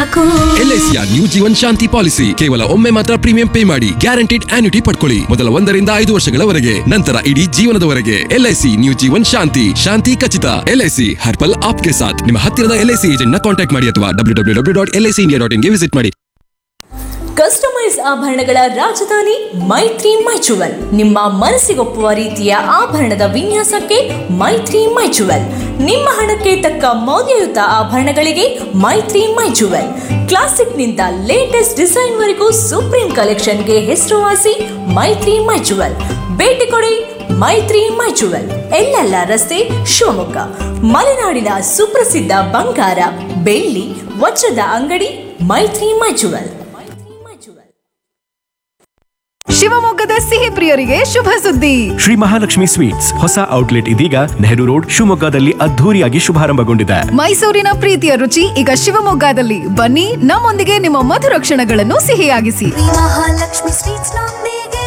ಸಾಕು ಎಲ್ಐಸಿಯ new Jeevan Shanti policy ಕೇವಲ ಒಮ್ಮೆ ಮಾತ್ರ ಪ್ರೀಮಿಯಂ ಪೇ ಮಾಡಿ ಗ್ಯಾರಂಟಿಡ್ ಆನ್ಯುಟಿ ಪಡ್ಕೊಳ್ಳಿ ಮೊದಲ ಒಂದರಿಂದ ಐದು ವರ್ಷಗಳವರೆಗೆ ನಂತರ ಇಡೀ ಜೀವನದವರೆಗೆ ಎಲ್ಐಸಿ ನ್ಯೂ ಜೀವನ್ ಶಾಂತಿ ಶಾಂತಿ ಖಚಿತ ಎಲ್ಐಸಿ ಹರ್ಪಲ್ ಆಪ್ಗೆ ಸಾಥ್ ನಿಮ್ಮ ಹತ್ತಿರದ ಎಲ್ಐಸಿ ಏಜೆಂಟ್ ನ ಕಾಂಟ್ಯಾಕ್ಟ್ ಮಾಡಿ ಅಥವಾ W W W dot LIC India dot ಇನ್ಗೆ ವಿಸಿಟ್ ಮಾಡಿ ಕಸ್ಟಮೈಸ್ ಆಭರಣಗಳ ರಾಜಧಾನಿ ಮೈತ್ರಿ ಮೈಚುವಲ್ ನಿಮ್ಮ ಮನಸ್ಸಿಗೊಪ್ಪುವ ರೀತಿಯ ಆಭರಣದ ವಿನ್ಯಾಸಕ್ಕೆ ಮೈತ್ರಿ ಮೈಚುವಲ್ ನಿಮ್ಮ ಹಣಕ್ಕೆ ತಕ್ಕ ಮೌಲ್ಯಯುತ ಆಭರಣಗಳಿಗೆ ಮೈತ್ರಿ ಮೈಚುವಲ್ ಕ್ಲಾಸಿಕ್ನಿಂದ ಲೇಟೆಸ್ಟ್ ಡಿಸೈನ್ವರೆಗೂ ಸುಪ್ರೀಂ ಕಲೆಕ್ಷನ್ಗೆ ಹೆಸರುವಾಸಿ ಮೈತ್ರಿ ಮೈಚುವಲ್ ಭೇಟಿ ಕೊಡಿ ಮೈತ್ರಿ ಮೈಚುವಲ್ ಎಲ್ಲೆಲ್ಲ ರಸ್ತೆ ಶಿವಮೊಗ್ಗ ಮಲೆನಾಡಿನ ಸುಪ್ರಸಿದ್ಧ ಬಂಗಾರ ಬೆಳ್ಳಿ ವಜ್ರದ ಅಂಗಡಿ ಮೈತ್ರಿ ಮೈಚುವಲ್ ಶಿವಮೊಗ್ಗದ ಸಿಹಿ ಪ್ರಿಯರಿಗೆ ಶುಭ ಸುದ್ದಿ ಶ್ರೀ ಮಹಾಲಕ್ಷ್ಮಿ ಸ್ವೀಟ್ಸ್ ಹೊಸ ಔಟ್ಲೆಟ್ ಇದೀಗ ನೆಹರು ರೋಡ್ ಶಿವಮೊಗ್ಗದಲ್ಲಿ ಅದ್ಧೂರಿಯಾಗಿ ಶುಭಾರಂಭಗೊಂಡಿದೆ ಮೈಸೂರಿನ ಪ್ರೀತಿಯ ರುಚಿ ಈಗ ಶಿವಮೊಗ್ಗದಲ್ಲಿ ಬನ್ನಿ ನಮ್ಮೊಂದಿಗೆ ನಿಮ್ಮ ಮಧುರ ಕ್ಷಣಗಳನ್ನು ಸಿಹಿಯಾಗಿಸಿ ಮಹಾಲಕ್ಷ್ಮಿ ಸ್ವೀಟ್ಸ್ ನೊಂದಿಗೆ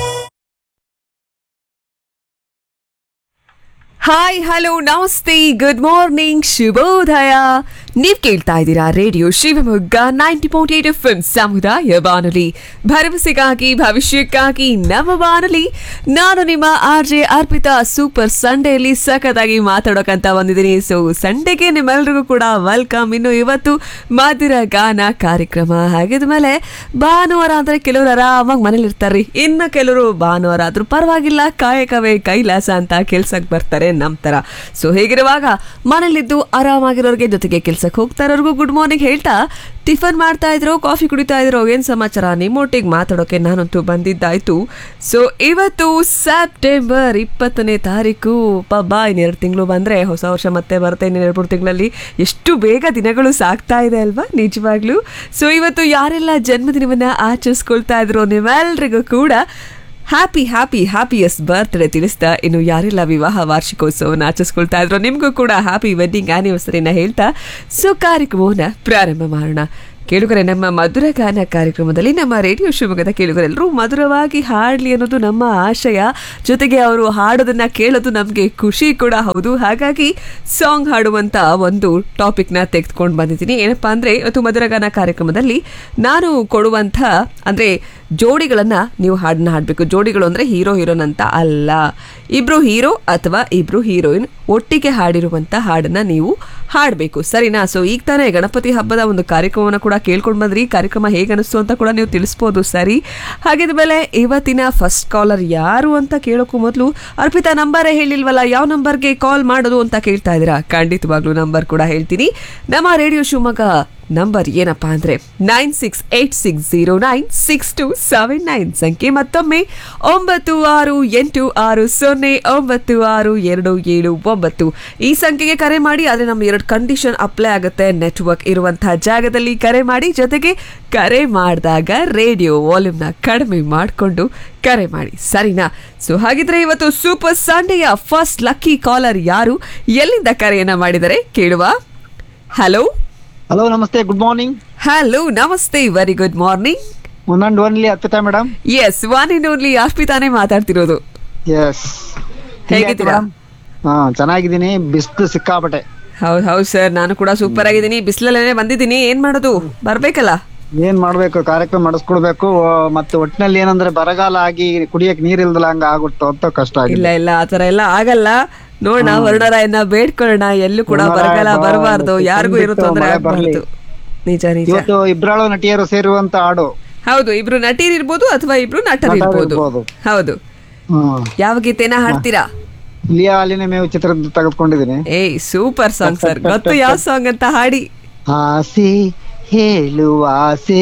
ಹಾಯ್ ಹಲೋ ನಮಸ್ತೆ ಗುಡ್ ಮಾರ್ನಿಂಗ್ ಶುಭೋದಯ ನೀವ್ ಕೇಳ್ತಾ ಇದ್ದೀರಾ radio Shivamogga ninety point eight F ಸಮುದಾಯ ಬಾನುಲಿ ಭರವಸೆಗಾಗಿ ಭವಿಷ್ಯಕ್ಕಾಗಿ ನಮ್ಮ ಬಾನುಲಿ ನಾನು ನಿಮ್ಮ ಆರ್ ಜೆ ಅರ್ಪಿತಾ ಸೂಪರ್ ಸಂಡೇಲಿ ಸಖತ್ತಾಗಿ ಮಾತಾಡೋಕಂತ ಬಂದಿದ್ದೀನಿ ಸೊ ಸಂಡೇಗೆ ನಿಮ್ಮೆಲ್ರಿಗೂ ಕೂಡ ವೆಲ್ಕಮ್ ಇನ್ನು ಇವತ್ತು ಮಧುರ ಗಾನ ಕಾರ್ಯಕ್ರಮ ಹಾಗಿದ್ಮೇಲೆ ಭಾನುವಾರ ಅಂದ್ರೆ ಕೆಲವರು ಆರಾಮಾಗಿ ಮನೇಲಿ ಇರ್ತಾರೆ ಇನ್ನು ಕೆಲವರು ಭಾನುವಾರ ಆದ್ರೂ ಪರವಾಗಿಲ್ಲ ಕಾಯಕವೇ ಕೈಲಾಸ ಅಂತ ಕೆಲ್ಸಕ್ಕೆ ಬರ್ತಾರೆ ನಮ್ ತರ ಸೊ ಹೇಗಿರುವಾಗ ಮನೇಲಿದ್ದು ಆರಾಮಾಗಿರೋರ್ಗೆ ಜೊತೆಗೆ ಕೆಲ್ಸಕ್ಕೆ ಹೋಗ್ತಾ ಇರೋರ್ಗೂ ಗುಡ್ ಮಾರ್ನಿಂಗ್ ಹೇಳ್ತಾ ಟಿಫನ್ ಮಾಡ್ತಾ ಇದ್ರು ಕಾಫಿ ಕುಡಿತಾ ಇದ್ರು ಏನ್ ಸಮಾಚಾರ ನಿಮ್ಮೊಟ್ಟಿಗೆ ಮಾತಾಡೋಕೆ ನಾನಂತೂ ಬಂದಿದ್ದಾಯ್ತು ಸೊ ಇವತ್ತು ಸೆಪ್ಟೆಂಬರ್ ಇಪ್ಪತ್ತನೇ ತಾರೀಕು ಪಬ್ಬಾ ಇನ್ನೆರಡು ತಿಂಗಳು ಬಂದ್ರೆ ಹೊಸ ವರ್ಷ ಮತ್ತೆ ಬರುತ್ತೆ ಇನ್ನು ಎರಡು ಮೂರು ತಿಂಗಳಲ್ಲಿ ಎಷ್ಟು ಬೇಗ ದಿನಗಳು ಸಾಗ್ತಾ ಇದೆ ಅಲ್ವಾ ನಿಜವಾಗ್ಲೂ ಸೊ ಇವತ್ತು ಯಾರೆಲ್ಲ ಜನ್ಮದಿನವನ್ನ ಆಚರಿಸ್ಕೊಳ್ತಾ ಇದ್ರು ನಿಮ್ಮೆಲ್ರಿಗೂ ಕೂಡ ಹ್ಯಾಪಿ ಹ್ಯಾಪಿ ಹ್ಯಾಪಿಯಸ್ಟ್ ಬರ್ತ್ಡೇ ತಿಳಿಸ್ತಾ ಇನ್ನು ಯಾರೆಲ್ಲ ವಿವಾಹ ವಾರ್ಷಿಕೋತ್ಸವವನ್ನು ಆಚರಿಸ್ಕೊಳ್ತಾ ಇದ್ರು ನಿಮಗೂ ಕೂಡ ಹ್ಯಾಪಿ ವೆಡ್ಡಿಂಗ್ ಆನಿವರ್ಸರಿನ ಹೇಳ್ತಾ ಸೊ ಕಾರ್ಯಕ್ರಮವನ್ನು ಪ್ರಾರಂಭ ಮಾಡೋಣ ಕೇಳುಗರೆ ನಮ್ಮ ಮಧುರ ಗಾನ ಕಾರ್ಯಕ್ರಮದಲ್ಲಿ ನಮ್ಮ ರೇಡಿಯೋ ಶಿವಮೊಗ್ಗದ ಕೇಳುಗರೆಲ್ಲರೂ ಮಧುರವಾಗಿ ಹಾಡಲಿ ಅನ್ನೋದು ನಮ್ಮ ಆಶಯ ಜೊತೆಗೆ ಅವರು ಹಾಡೋದನ್ನ ಕೇಳೋದು ನಮಗೆ ಖುಷಿ ಕೂಡ ಹೌದು ಹಾಗಾಗಿ ಸಾಂಗ್ ಹಾಡುವಂತ ಒಂದು ಟಾಪಿಕ್ನ ತೆಗೆದುಕೊಂಡು ಬಂದಿದ್ದೀನಿ ಏನಪ್ಪಾ ಅಂದ್ರೆ ಇವತ್ತು ಮಧುರ ಗಾನ ಕಾರ್ಯಕ್ರಮದಲ್ಲಿ ನಾನು ಕೊಡುವಂಥ ಅಂದ್ರೆ ಜೋಡಿಗಳನ್ನ ನೀವು ಹಾಡನ್ನ ಹಾಡಬೇಕು ಜೋಡಿಗಳು ಅಂದ್ರೆ ಹೀರೋ ಹೀರೋನ್ ಅಂತ ಅಲ್ಲ ಇಬ್ರು ಹೀರೋ ಅಥವಾ ಇಬ್ರು ಹೀರೋಯಿನ್ ಒಟ್ಟಿಗೆ ಹಾಡಿರುವಂತ ಹಾಡನ್ನ ನೀವು ಹಾಡಬೇಕು ಸರಿನಾ ಸೊ ಈಗ ತಾನೇ ಗಣಪತಿ ಹಬ್ಬದ ಒಂದು ಕಾರ್ಯಕ್ರಮವನ್ನು ಕೂಡ ಕೇಳ್ಕೊಂಡು ಬಂದ್ರಿ ಈ ಕಾರ್ಯಕ್ರಮ ಹೇಗೆ ಅನಿಸ್ತು ಅಂತ ಕೂಡ ನೀವು ತಿಳಿಸ್ಬೋದು ಸರಿ ಹಾಗಿದ್ಮೇಲೆ ಇವತ್ತಿನ ಫಸ್ಟ್ ಕಾಲರ್ ಯಾರು ಅಂತ ಕೇಳೋಕ್ಕೂ ಮೊದಲು ಅರ್ಪಿತಾ ನಂಬರೇ ಹೇಳಿಲ್ವಲ್ಲ ಯಾವ ನಂಬರ್ಗೆ ಕಾಲ್ ಮಾಡೋದು ಅಂತ ಕೇಳ್ತಾ ಇದ್ದೀರಾ ಖಂಡಿತವಾಗ್ಲೂ ನಂಬರ್ ಕೂಡ ಹೇಳ್ತೀನಿ ನಮ್ಮ ರೇಡಿಯೋ ಶಿವಮೊಗ್ಗ ನಂಬರ್ ಏನಪ್ಪಾ ಅಂದ್ರೆ nine six eight six zero nine six two seven nine ಸಂಖ್ಯೆ ಮತ್ತೊಮ್ಮೆ ಒಂಬತ್ತು ಆರು ಎಂಟು ಆರು ಸೊನ್ನೆ ಒಂಬತ್ತು ಆರು ಎರಡು ಏಳು ಒಂಬತ್ತು ಈ ಸಂಖ್ಯೆಗೆ ಕರೆ ಮಾಡಿ ಆದರೆ ನಮ್ಮ ಎರಡು ಕಂಡೀಷನ್ ಅಪ್ಲೈ ಆಗುತ್ತೆ ನೆಟ್ವರ್ಕ್ ಇರುವಂತಹ ಜಾಗದಲ್ಲಿ ಕರೆ ಮಾಡಿ ಜೊತೆಗೆ ಕರೆ ಮಾಡಿದಾಗ ರೇಡಿಯೋ ವಾಲ್ಯೂಮ್ನ ಕಡಿಮೆ ಮಾಡಿಕೊಂಡು ಕರೆ ಮಾಡಿ ಸರಿನಾ ಸೊ ಹಾಗಿದ್ರೆ ಇವತ್ತು ಸೂಪರ್ ಸಂಡೆಯ ಫಸ್ಟ್ ಲಕ್ಕಿ ಕಾಲರ್ ಯಾರು ಎಲ್ಲಿಂದ ಕರೆಯನ್ನ ಮಾಡಿದರೆ ಕೇಳುವ ಹಲೋ ಹಲೋ ನಮಸ್ತೆ ಗುಡ್ ಮಾರ್ನಿಂಗ್ ಹಲೋ ನಮಸ್ತೆ very good morning one and only Arpita madam yes one in only ಅರ್ಪಿತಾನೆ ಮಾತಾಡ್ತಿರೋದು ಎಸ್ ಹೇಗಿದ್ದೀರಾ? ಹಾ ಚೆನ್ನಾಗಿದ್ದೀನಿ ಬಿಸ್ಲು ಸಿಕ್ಕಾಪಟ್ಟೆ ಹೌದು ಹೌದು ಸರ್ ನಾನು ಕೂಡ ಸೂಪರ್ ಆಗಿದ್ದೀನಿ ಬಿಸಿಲಲ್ಲೇ ಬಂದಿದ್ದೀನಿ ಏನ್ ಮಾಡೋದು ಬರ್ಬೇಕಲ್ಲ ಏನ್ ಮಾಡ್ಬೇಕು ಕಾರ್ಯಕ್ರಮ ಮಾಡಿಸ್ಕೊಡ್ಬೇಕು ಮತ್ತೆ ಒಟ್ಟಿನಲ್ಲಿ ಏನಂದ್ರೆ ಬರಗಾಲ ಆಗಿ ಕುಡಿಯಕ್ ನೀರ್ ಇಲ್ದಲ್ಲ ಹಂಗ ಆಗುತ್ತೋ ಅಂತ ಕಷ್ಟ ಇಲ್ಲ ಆಗಿದೆ ಇಲ್ಲ ಆತರ ಎಲ್ಲ ಆಗಲ್ಲ ನೋಡೋಣ ವರ್ಣರಾಯನ್ನ ಬೇಡ್ಕೊಳ್ಳೋಣ ಎಲ್ಲೂ ಕೂಡ ವರ್ಣರಾಯ ಬರಗಾಲ ಬಾ- ಬರಬಾರ್ದು ಯಾರಿಗೂ ಇರೋ ಖಂಡಿತ ತೊಂದರೆ ಮಳೆ ಬರ್ಲಿ. ಆಗ್ಬಾರ್ದು ನಿಜ ನಿಜ ಇವತ್ತು ಇಬ್ರಾಳು ನಟಿಯರು ಸೇರುವಂತ ಹಾಡು ಹೌದು ಇಬ್ರು ನಟೀರ್ ಇರ್ಬೋದು ಅಥವಾ ಇಬ್ರು ನಟರು ನಟರು ಇರ್ಬೋದು ಇರ್ಬೋದು. ಹೌದು ಹ್ಮ್ ಯಾವ ಗೀತೆನ ಹಾಡ್ತೀರಾ ಇಲಿಯ ಹಾಲಿನ ಮೇವು ಚಿತ್ರದ ತೆಗೆದುಕೊಂಡಿದ್ದೀನಿ ಏಯ್ ಸೂಪರ್ ಸಾಂಗ್ ಸರ್ ಗೊತ್ತು ಯಾವ ಸಾಂಗ್ ಅಂತ ಹಾಡಿ ಆಸೆ ಹೇಳುವ ಆಸೆ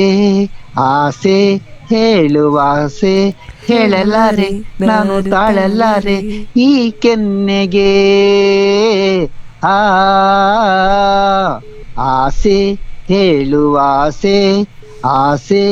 ಆಸೆ ಹೇಳುವ ಆಸೆ ಹೇಳಲಾರೆ ನಾನು ತಾಳಲಾರೆ ಈ ಕೆನ್ನೆಗೆ ಆ ಆಸೆ ಹೇಳುವ ಆಸೆ ಆಸೆ